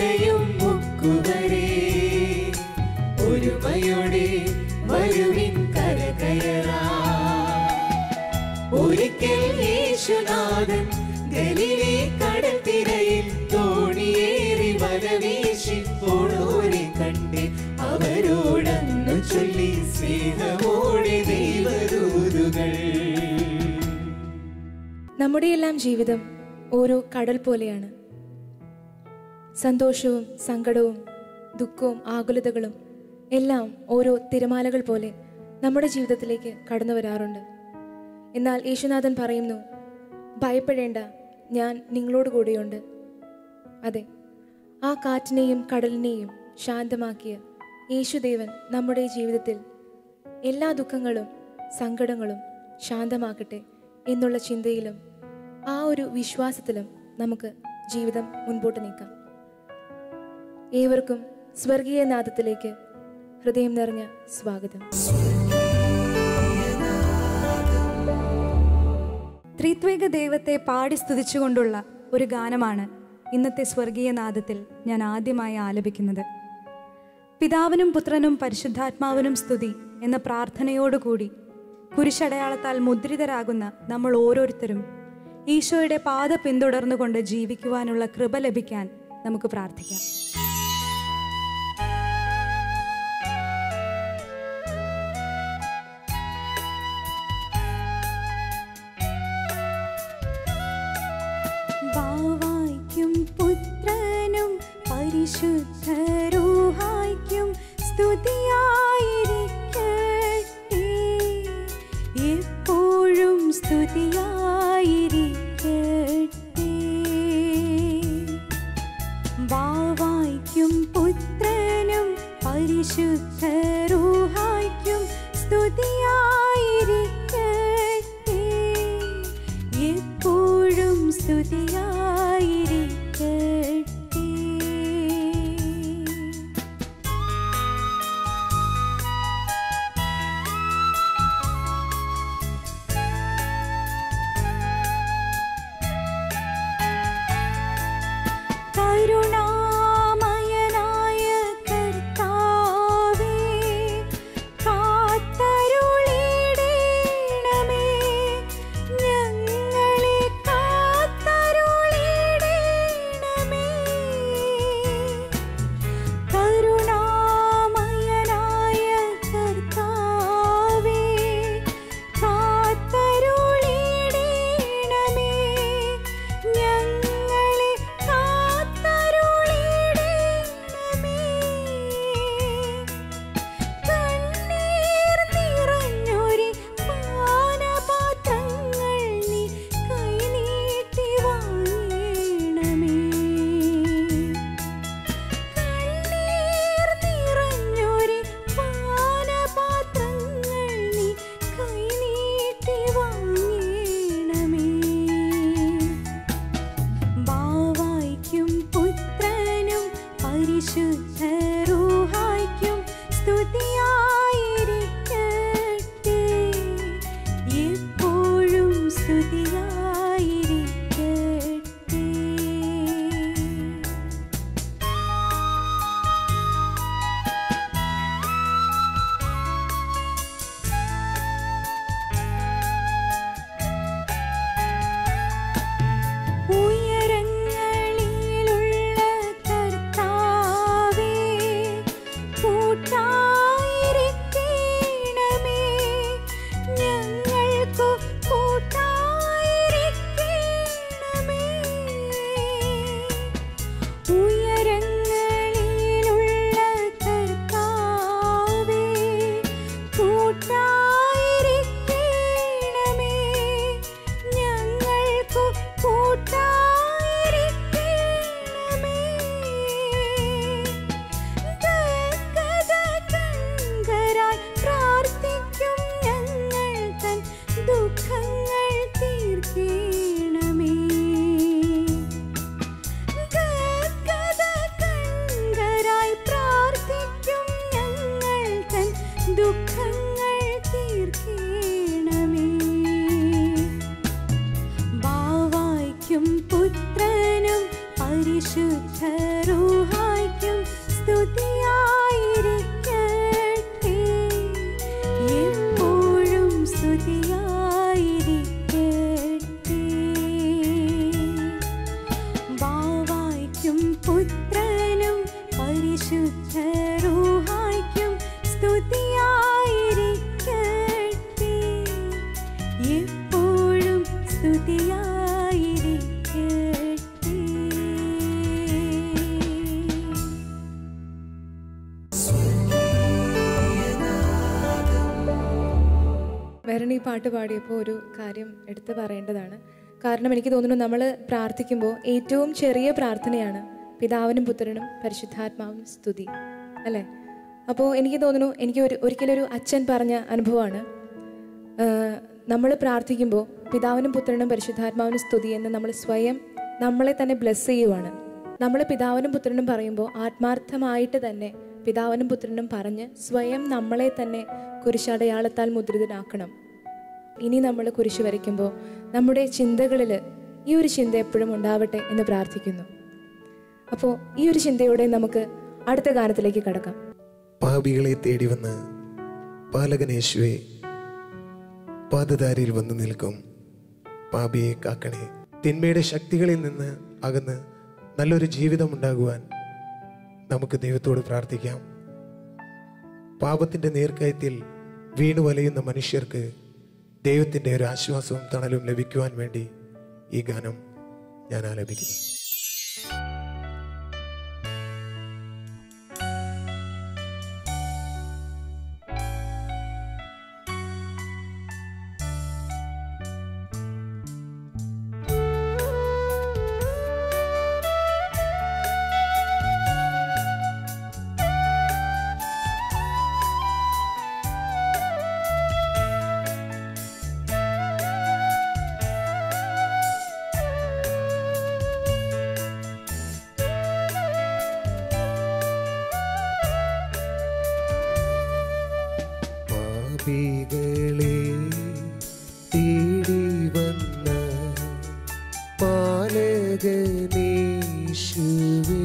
അടയും മുക്കുവരെ ഒരുമയോടെ വരുവിൻ കരകയറാ ഒരിക്കൽ യേശുനാഥൻ ഗലിലെ കടത്തിരയിൽ തോണിയേറി വലവീശി പോണോരെ കണ്ട് അവരോടന്ന് ചൊല്ലി സ്നേഹമോടെ ദൈവദൂതുകൾ നമ്മുടെയെല്ലാം ജീവിതം ഓരോ കടൽ പോലെയാണ് സന്തോഷവും സങ്കടവും ദുഃഖവും ആകുലതകളും എല്ലാം ഓരോ തിരമാലകൾ പോലെ നമ്മുടെ ജീവിതത്തിലേക്ക് കടന്നു വരാറുണ്ട് എന്നാൽ യേശുനാഥൻ പറയുന്നു ഭയപ്പെടേണ്ട ഞാൻ നിങ്ങളോട് കൂടെയുണ്ട് അതെ ആ കാറ്റിനെയും കടലിനെയും ശാന്തമാക്കിയ യേശുദേവൻ നമ്മുടെ ജീവിതത്തിൽ എല്ലാ ദുഃഖങ്ങളും സങ്കടങ്ങളും ശാന്തമാക്കട്ടെ എന്നുള്ള ചിന്തയിലും ആ ഒരു വിശ്വാസത്തിലും നമുക്ക് ജീവിതം മുൻപോട്ട് നീക്കാം ഏവർക്കും സ്വർഗീയ നാദത്തിലേക്ക് ഹൃദയം നിറഞ്ഞ സ്വാഗതം ത്രിത്വേക ദൈവത്തെ പാടി സ്തുതിച്ചുകൊണ്ടുള്ള ഒരു ഗാനമാണ് ഇന്നത്തെ സ്വർഗീയ നാദത്തിൽ ഞാൻ ആദ്യമായി ആലപിക്കുന്നത് പിതാവിനും പുത്രനും പരിശുദ്ധാത്മാവിനും സ്തുതി എന്ന പ്രാർത്ഥനയോടുകൂടി കുരിശടയാളത്താൽ മുദ്രിതരാകുന്ന നമ്മൾ ഓരോരുത്തരും ഈശോയുടെ പാത പിന്തുടർന്നുകൊണ്ട് ജീവിക്കുവാനുള്ള കൃപ ലഭിക്കാൻ നമുക്ക് പ്രാർത്ഥിക്കാം ബാവായ്ക്കും പുത്രനും പരിശുദ്ധരൂഹായ്ക്കും സ്തുതിയായിരിക്കട്ടെ എപ്പോഴും സ്തുതിയായിരിക്കട്ടെ ബാവായ്ക്കും പുത്രനും പരിശുദ്ധരൂഹായ്ക്കും സ്തുതിയായിരിക്കട്ടെ എപ്പോഴും സ്തുതിയായിരിക്കട്ടെ കരുണാമയനായ കർത്താവേ കാത്തരുളിടണമേ ഞങ്ങളെ കാത്തരുളിടണമേ കരുണാമയനായ കർത്താവേ കാത്തരുളിടണമേ ഞങ്ങളെ കാത്തരുളിടണമേ കണ്ണീർ നിറഞ്ഞൊരു പാനപാത്രങ്ങൾ നീ കൈനീട്ടി വാങ്ങണമേ കണ്ണീർ നിറഞ്ഞൊരു പാനപാത്രങ്ങൾ നീ കൈനീട്ടി വാങ്ങണമേ ബാവായ്ക്കും പുത്രനും പരിശുദ്ധരൂഹായ്ക്കും സ്തുതിയായിരിക്കട്ടെ എപ്പോഴും സ്തുതിയായിരിക്കട്ടെ ഉയരങ്ങളിലുള്ള കർത്താവേ കൂട്ടായി പരിശുദ്ധ റൂഹായ്ക്കും സ്തുതിയായിരിക്കട്ടെ എപ്പോഴും സ്തുതിയായിരിക്കട്ടെ വേറെ ഈ പാട്ട് പാടിയപ്പോൾ ഒരു കാര്യം എടുത്തു പറയേണ്ടതാണ് കാരണം എനിക്ക് തോന്നുന്നു നമ്മൾ പ്രാർത്ഥിക്കുമ്പോൾ ഏറ്റവും ചെറിയ പ്രാർത്ഥനയാണ് പിതാവിനും പുത്രനും പരിശുദ്ധാത്മാവിനും സ്തുതി അല്ലേ അപ്പോൾ എനിക്ക് തോന്നുന്നു എനിക്ക് ഒരു ഒരിക്കലൊരു അച്ഛൻ പറഞ്ഞ അനുഭവമാണ് നമ്മൾ പ്രാർത്ഥിക്കുമ്പോൾ പിതാവിനും പുത്രനും പരിശുദ്ധാത്മാവിനും സ്തുതി എന്ന് നമ്മൾ സ്വയം നമ്മളെ തന്നെ ബ്ലെസ് ചെയ്യുവാണ് നമ്മൾ പിതാവിനും പുത്രനും പറയുമ്പോൾ ആത്മാർത്ഥമായിട്ട് തന്നെ പിതാവിനും പുത്രനും പറഞ്ഞ് സ്വയം നമ്മളെ തന്നെ കുരിശടയാളത്താൽ മുദ്രിതനാക്കണം ഇനി നമ്മൾ കുരിശ് വരയ്ക്കുമ്പോൾ നമ്മുടെ ചിന്തകളിൽ ഈ ഒരു ചിന്ത എപ്പോഴും ഉണ്ടാവട്ടെ എന്ന് പ്രാർത്ഥിക്കുന്നു അപ്പോൾ ഈ ഒരു ചിന്തയോടെ നമുക്ക് അടുത്ത ഗാനത്തിലേക്ക് കടക്കാം പാപികളെ തേടി വന്ന് പാലകനേശുവെ പാദധാരിയിൽ വന്നു നിൽക്കും പാപിയെ കാക്കണേ തിന്മയുടെ ശക്തികളിൽ നിന്ന് അകന്ന് നല്ലൊരു ജീവിതം ഉണ്ടാകുവാൻ നമുക്ക് ദൈവത്തോട് പ്രാർത്ഥിക്കാം പാപത്തിൻ്റെ നേർക്കയത്തിൽ വീണു വലയുന്ന മനുഷ്യർക്ക് ദൈവത്തിൻ്റെ ഒരു ആശ്വാസവും തണലും ലഭിക്കുവാൻ വേണ്ടി ഈ ഗാനം ഞാൻ ആലപിക്കുന്നു പാപികളെ തേടി വന്ന പാലകനീശുവേ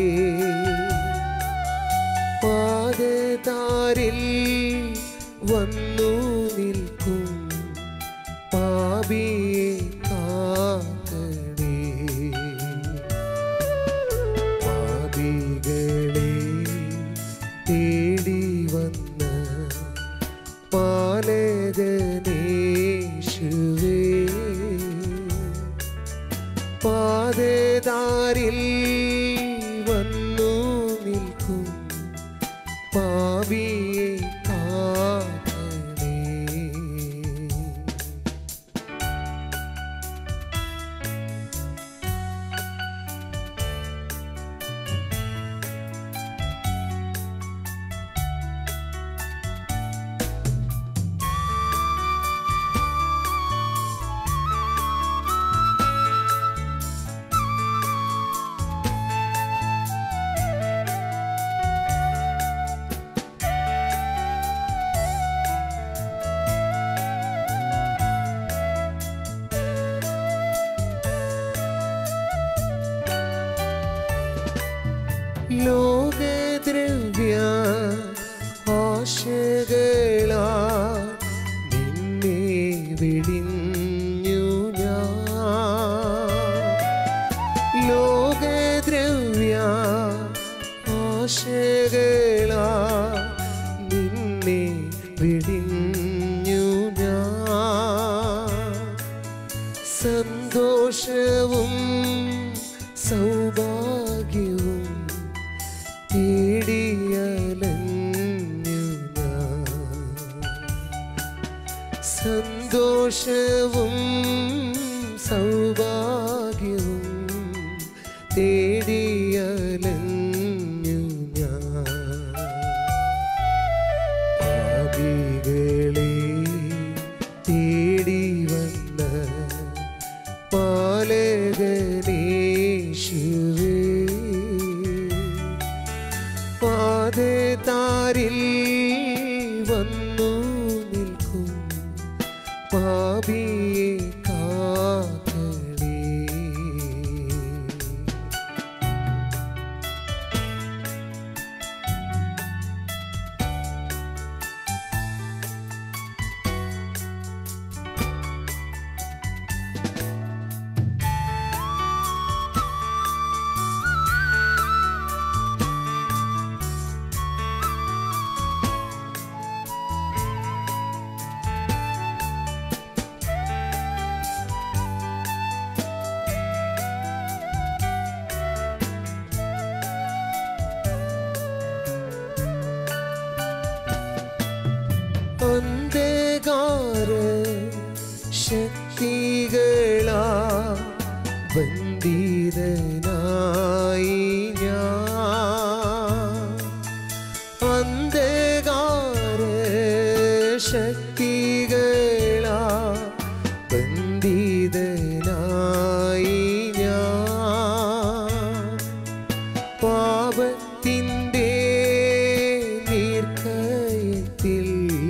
പാദതാരിൽ വന്നു നിൽക്കും പാപിയെ കാക്കണേ പാപികളെ തേടി വന്ന പാലകനേശുവേ പാതേതാരിൽ വന്നു നിൽക്കും പാവിയെ കാക്കണേ ലോകദ്രവ്യ ആശകളാ നിന്നെ വിടിഞ്ഞു ഞാൻ ലോകദ്രവ്യ ആശകളാ നിന്നെ വിടിഞ്ഞു ഞാൻ സന്തോഷവും സൗഭാഗ്യവും തേടിയലഞ്ഞു ഞാൻ സന്തോഷവും സൗഭാഗ്യവും തേടിയലഞ്ഞു ഞാൻ പാപികളെ തേടി വന്ന പാലകനേശുവേ പാതേതാരിൽ വന്നു നിൽക്കും പാപിയെ കാക്കണേ അന്ധകാര ശക്തികളാ ബന്ധിതനായി ഞാൻ അന്ധകാര ശക്തികളാ ബന്ധിതനായി ഞാൻ പാപത്തിൻ്റെ നീർക്കയത്തിൽ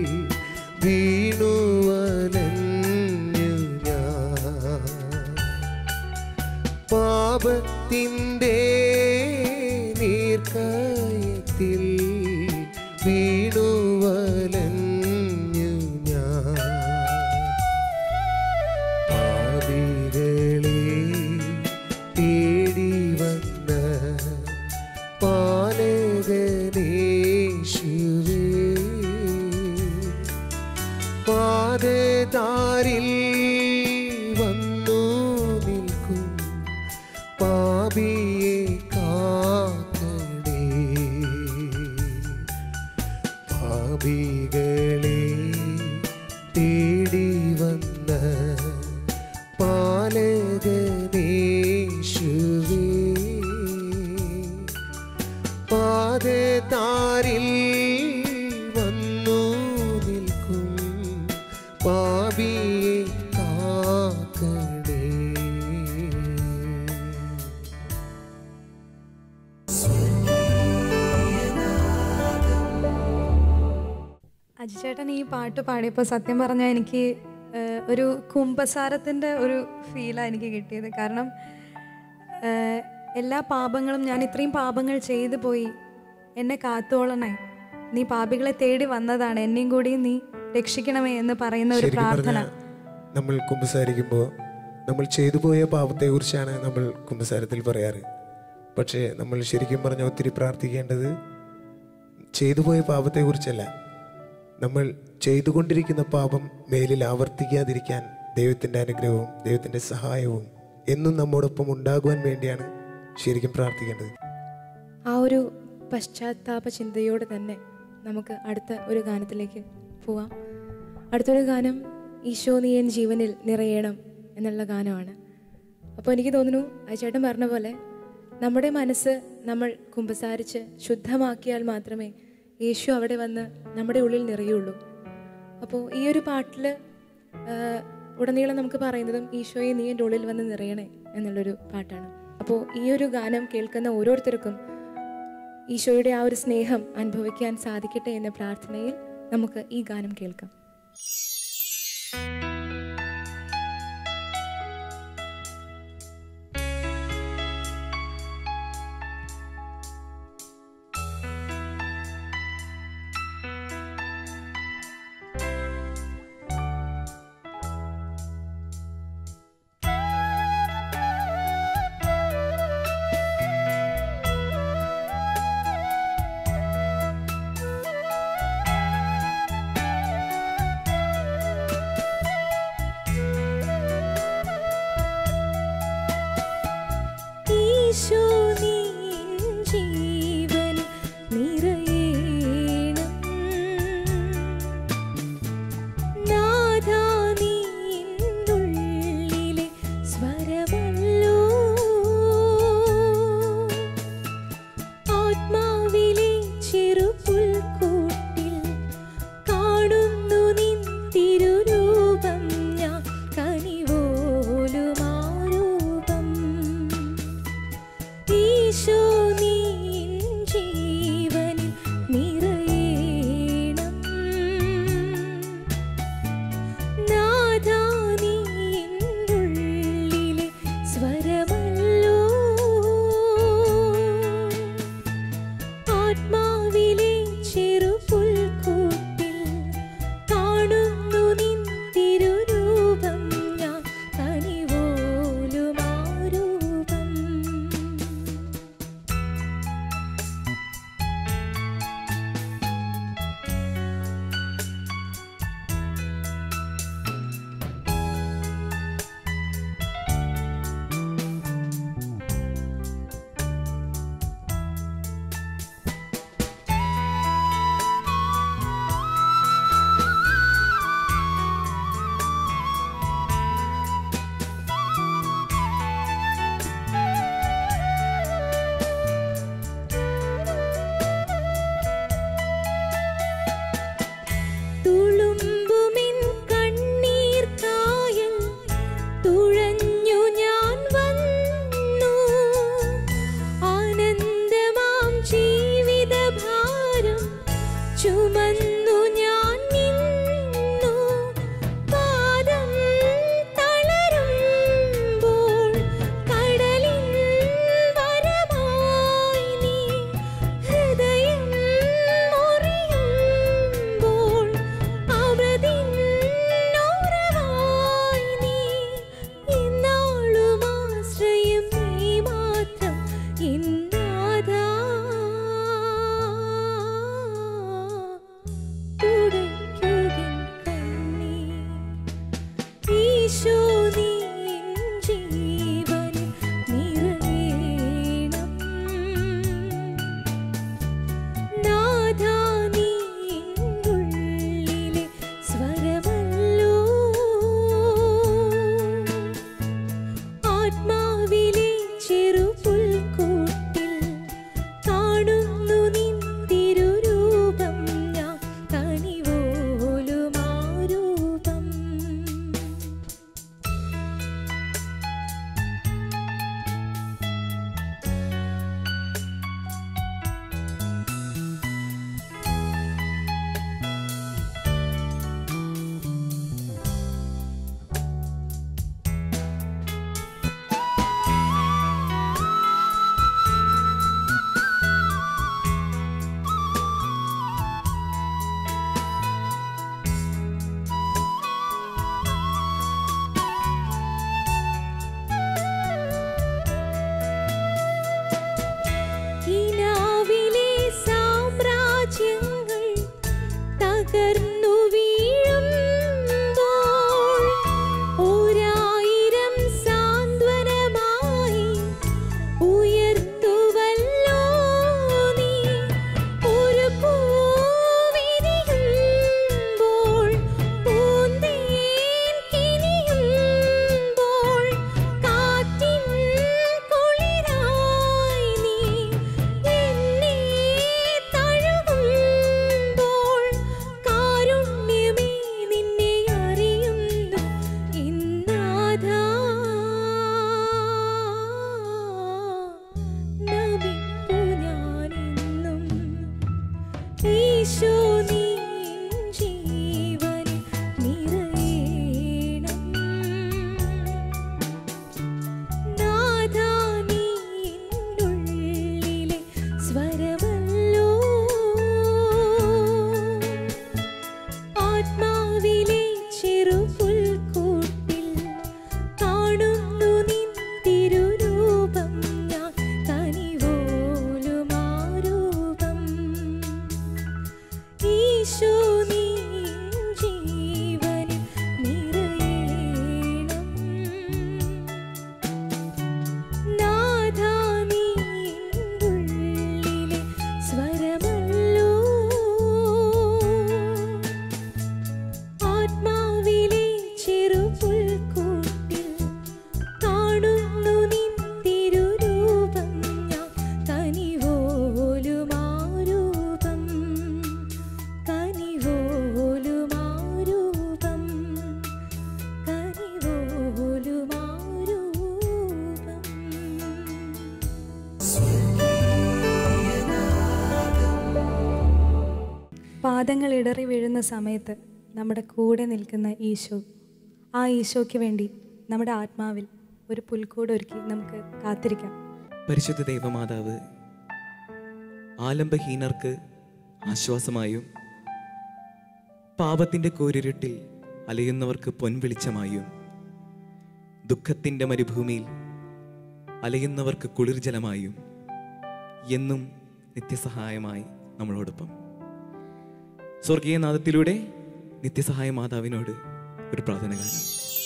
വീണുവലഞ്ഞു ഞാൻ പാപത്തിൻ്റെ നീർക്കയത്തിൽ വീണുവലഞ്ഞു ഞാൻ പാപികളെ തേടി വന്ന പാലകനേശുവേ പാതതാരിൽ വന്നു നിൽക്കും പാപിയെ കാക്കണേ പാപികളെ തേടി വന്ന പാലകനേശുവേ പാതതാരിൽ വന്നു നിൽക്കും പാപിയെ കാക്കണേ അജിചേട്ടൻ ഈ പാട്ട് പാടിയപ്പോൾ സത്യം പറഞ്ഞാൽ എനിക്ക് ഏഹ്, ഒരു കുംഭസാരത്തിൻ്റെ ഒരു ഫീലാണ് എനിക്ക് കിട്ടിയത് കാരണം ഏഹ്, എല്ലാ പാപങ്ങളും ഞാൻ ഇത്രയും പാപങ്ങൾ ചെയ്തു പോയി എന്നെ കാത്തോളണേ നീ പാപികളെ തേടി വന്നതാണ് എന്നെയും കൂടി നീ രക്ഷിക്കണമേ എന്ന് പറയുന്ന ഒരു ശരിക്കും പ്രാർത്ഥന പറഞ്ഞാൽ നമ്മൾ കുമ്പസാരിക്കുമ്പോൾ നമ്മൾ ചെയ്തു പോയ പാപത്തെക്കുറിച്ചാണ് നമ്മൾ കുമ്പസാരത്തിൽ പറയാറ് പക്ഷേ നമ്മൾ ശരിക്കും പറഞ്ഞ ഒത്തിരി പ്രാർത്ഥിക്കേണ്ടത് ചെയ്തു പോയ പാപത്തെക്കുറിച്ചല്ല നമ്മൾ ചെയ്തുകൊണ്ടിരിക്കുന്ന പാപം മേലിൽ ആവർത്തിക്കാതിരിക്കാൻ ദൈവത്തിൻ്റെ അനുഗ്രഹവും ദൈവത്തിൻ്റെ സഹായവും എന്നും നമ്മോടൊപ്പം ഉണ്ടാകുവാൻ വേണ്ടിയാണ് ശരിക്കും പ്രാർത്ഥിക്കേണ്ടത് ആ ഒരു പശ്ചാത്താപ ചിന്തയോടെ തന്നെ നമുക്ക് അടുത്ത ഒരു ഗാനത്തിലേക്ക് പോവാം അടുത്തൊരു ഗാനം ഈശോ നീ എൻ ജീവനിൽ നിറയണം എന്നുള്ള ഗാനമാണ് അപ്പോൾ എനിക്ക് തോന്നുന്നു അജേട്ടൻ പറഞ്ഞ പോലെ നമ്മുടെ മനസ്സ് നമ്മൾ കുമ്പസാരിച്ച് ശുദ്ധമാക്കിയാൽ മാത്രമേ യേശു അവിടെ വന്ന് നമ്മുടെ ഉള്ളിൽ നിറയുള്ളൂ അപ്പോൾ ഈ ഒരു പാട്ടിൽ ഉടനീളം നമുക്ക് പറയുന്നതും ഈശോയെ നീ എൻ്റെ ഉള്ളിൽ വന്ന് നിറയണേ എന്നുള്ളൊരു പാട്ടാണ് അപ്പോൾ ഈ ഒരു ഗാനം കേൾക്കുന്ന ഓരോരുത്തർക്കും ഈശോയുടെ ആ ഒരു സ്നേഹം അനുഭവിക്കാൻ സാധിക്കട്ടെ എന്ന പ്രാർത്ഥനയിൽ നമുക്ക് ഈ ഗാനം കേൾക്കാം യേശുവേ കാണുന്നു നിൻ തിരുരൂപം ഞാൻ കനിവോലുമാ രൂപം കിനാവിലെ സാമ്രാജ്യങ്ങൾ തകർന്നു വീഴുമ്പോൾ ഒരായിരം സാന്ത്വനമായി ഉയർത്തുവല്ലോ നീ ഒരു പൂവിരിയുമ്പോൾ പൂന്തേൻ കിനിയുമ്പോൾ കാറ്റിൻ കുളിരായി നീ എന്നെ തഴുകുമ്പോൾ കാരുണ്യമേ നിന്നെ അറിയുന്നു ഇന്നാഥാ നമിപ്പു ഞാനെന്നും ഈശോ നീ ജീവനിൽ നിറയണം നാഥാ നീ എന്നുള്ളിലെ സ്വരമല്ലോ ആത്മാവിലെ ചെറുപുൽക്കൂട്ടിൽ കാണുന്നു നിൻ തിരുരൂപം ഞാൻ കനിവോലുമാ രൂപം ഈശോ നീ ജീവനിൽ നിറയണം നാഥാ നീ എന്നുള്ളിലെ സ്വരമല്ലോ ആത്മാവിലെ ചെറുപുൽക്കൂട്ടിൽ കാണുന്നു നിൻ തിരുരൂപം ഞാൻ കനിവോലുമാ രൂപം കനിവോലുമാ രൂപം കനിവോലുമാ രൂപം പാദങ്ങൾ ഇടറി വീഴുന്ന സമയത്ത് നമ്മുടെ കൂടെ നിൽക്കുന്ന ഈശോ ആ ഈശോയ്ക്ക് വേണ്ടി നമ്മുടെ ആത്മാവിൽ ഒരു പുൽക്കൂട് ഒരുക്കി നമുക്ക് കാത്തിരിക്കാം പരിശുദ്ധ ദൈവമാതാവ് ആലംബഹീനർക്ക് ആശ്വാസമായും പാപത്തിൻ്റെ കൂരിരുട്ടിൽ അലയുന്നവർക്ക് പൊൻവെളിച്ചമായും ദുഃഖത്തിൻ്റെ മരുഭൂമിയിൽ അലയുന്നവർക്ക് കുളിർജലമായും എന്നും നിത്യസഹായമായി നമ്മളോടൊപ്പം സ്വർഗീയനാഥത്തിലൂടെ നിത്യസഹായ മാതാവിനോട് ഒരു പ്രാർത്ഥന കാണാം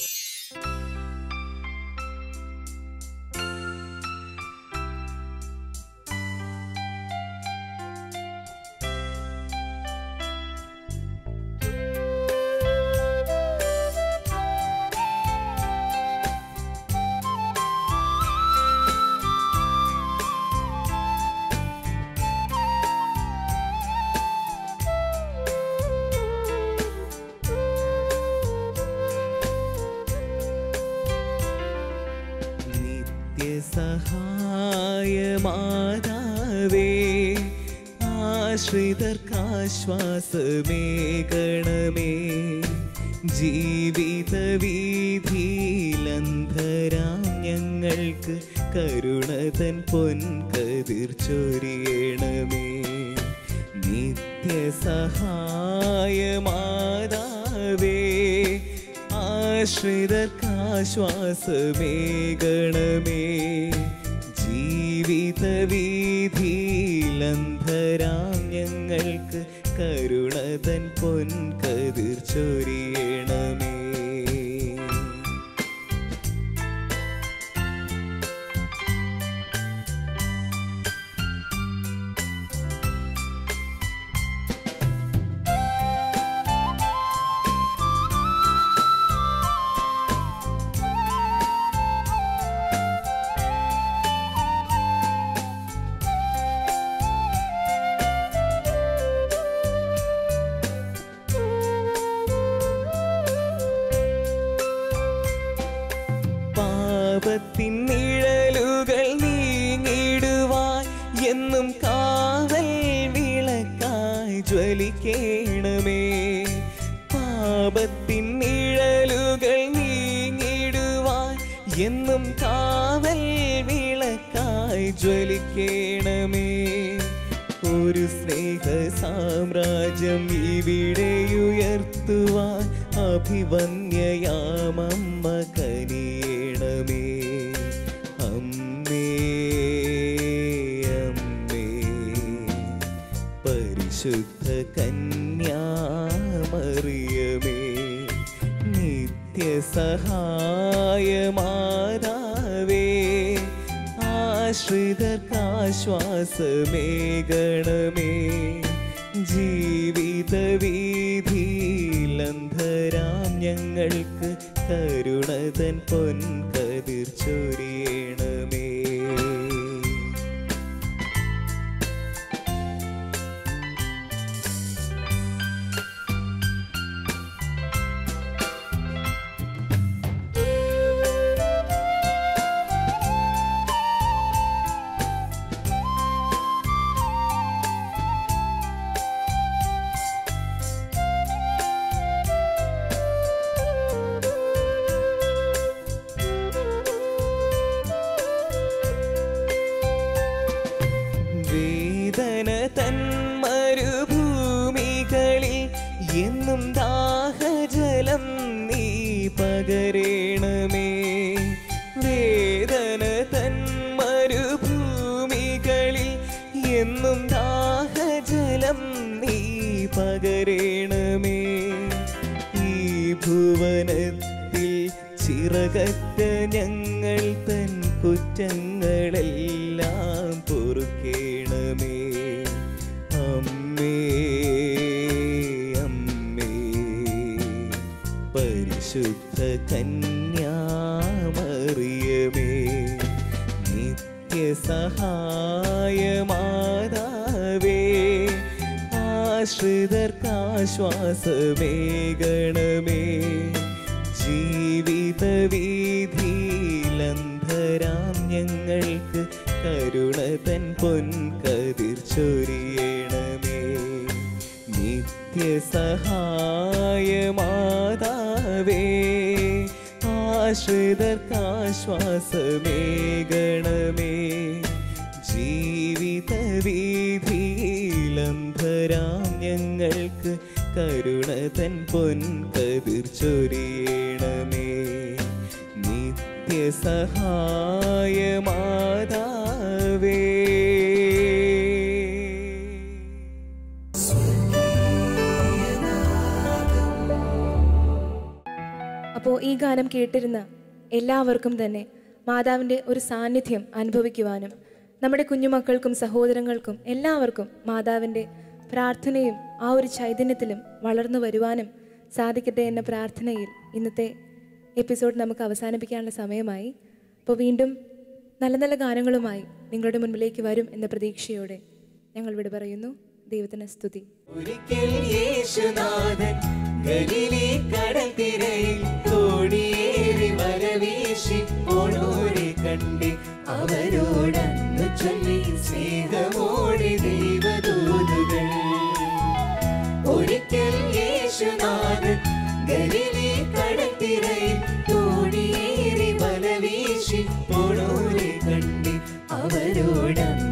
നിത്യസഹായമാതാവേ ആശ്രിതർക്കാശ്വാസമേകണമേ ജീവിത വീതിയിലന്ധരാം ഞങ്ങൾക്ക് കരുണതൻ പൊൻകതിർ ചൊരിയണമേ നിത്യസഹായമാതാവേ ആശ്രിതർക്കാശ്വാസമേകണമേ ജീവിത വീതിയിലന്ധരാം ഞങ്ങൾക്ക് കരുണതൻ പൊൻകതിർ ചൊരിയണമേ എന്നും കാവൽ വിളക്കായി ജ്വലിക്കേണമേ പാപത്തിൻ നിഴലുകൾ നീങ്ങിടുവാൻ എന്നും കാവൽ വിളക്കായി ജ്വലിക്കേണമേ ഒരു സ്നേഹ സാമ്രാജ്യം ഇവിടെയുയർത്തുവാൻ അഭിവന്യയാമമ്മ കനിയണമേ അമ്മേ അമ്മേ പരിശുദ്ധ കന്യാമറിയമേ നിത്യസഹായമാതാവേ ആശ്രിതർക്കാശ്വാസമേകണമേ ജീവിത വീതിയിലന്ധരാം ഞങ്ങൾക്ക് കരുണതൻ പൊൻകതിർ ചൊരിയണമേ വേദന തൻ മരുഭൂമികളിൽ എന്നും ദാഹജലം നീ പകരേണമേ വേദന തൻ മരുഭൂമികളിൽ എന്നും ദാഹജലം നീ പകരേണമേ ഈ ഭുവനത്തിൽ ചിറകറ്റ ഞങ്ങൾ തൻ കുറ്റങ്ങളെല്ലാം പൊറുക്കേണമേ അമ്മേ അമ്മേ പരിശുദ്ധ കന്യാമറിയമേ നിത്യസഹായമാതാവേ ആശ്രിതർക്കാശ്വാസമേകണമേ ജീവിത വീതിയിലന്ധരാം ഞങ്ങൾക്ക് കരുണതൻ പൊൻകതിർ ചൊരിയണമേ നിത്യസഹായമാതാവേ ആശ്രിതർക്കാശ്വാസമേകണമേ ജീവിത വീതിയിലന്ധരാം ഞങ്ങൾക്ക് കരുണതൻ പൊൻകതിർ ചൊരിയണമേ നിത്യസഹായമാതാവേ അപ്പോൾ ഈ ഗാനം കേട്ടിരുന്ന എല്ലാവർക്കും തന്നെ മാതാവിൻ്റെ ഒരു സാന്നിധ്യം അനുഭവിക്കുവാനും നമ്മുടെ കുഞ്ഞുമക്കൾക്കും സഹോദരങ്ങൾക്കും എല്ലാവർക്കും മാതാവിൻ്റെ പ്രാർത്ഥനയും ആ ഒരു ചൈതന്യത്തിലും വളർന്നു വരുവാനും സാധിക്കട്ടെ എന്ന പ്രാർത്ഥനയിൽ ഇന്നത്തെ എപ്പിസോഡ് നമുക്ക് അവസാനിപ്പിക്കാനുള്ള സമയമായി അപ്പോൾ വീണ്ടും നല്ല നല്ല ഗാനങ്ങളുമായി നിങ്ങളുടെ മുൻപിലേക്ക് വരും എന്ന പ്രതീക്ഷയോടെ ഞങ്ങൾ ഇവിടെ പറയുന്നു ദൈവത്തിന് സ്തുതി ഒരിക്കൽ യേശുനാഥൻ ഗലീലേ കടൽ തിരയിൽ തോണിയേറി വരവീശി ഓണോരെ കണ്ടി അവരോടന്ന് ചൊല്ലി സ്നേഹമോടെ ദൈവദൂതുകൾ ഒരിക്കൽ യേശുനാഥൻ ഗലീലേ കടൽ തിരയിൽ തോണിയേറി വലവീശി ഓണോരെ കണ്ടി അവരോടന്ന്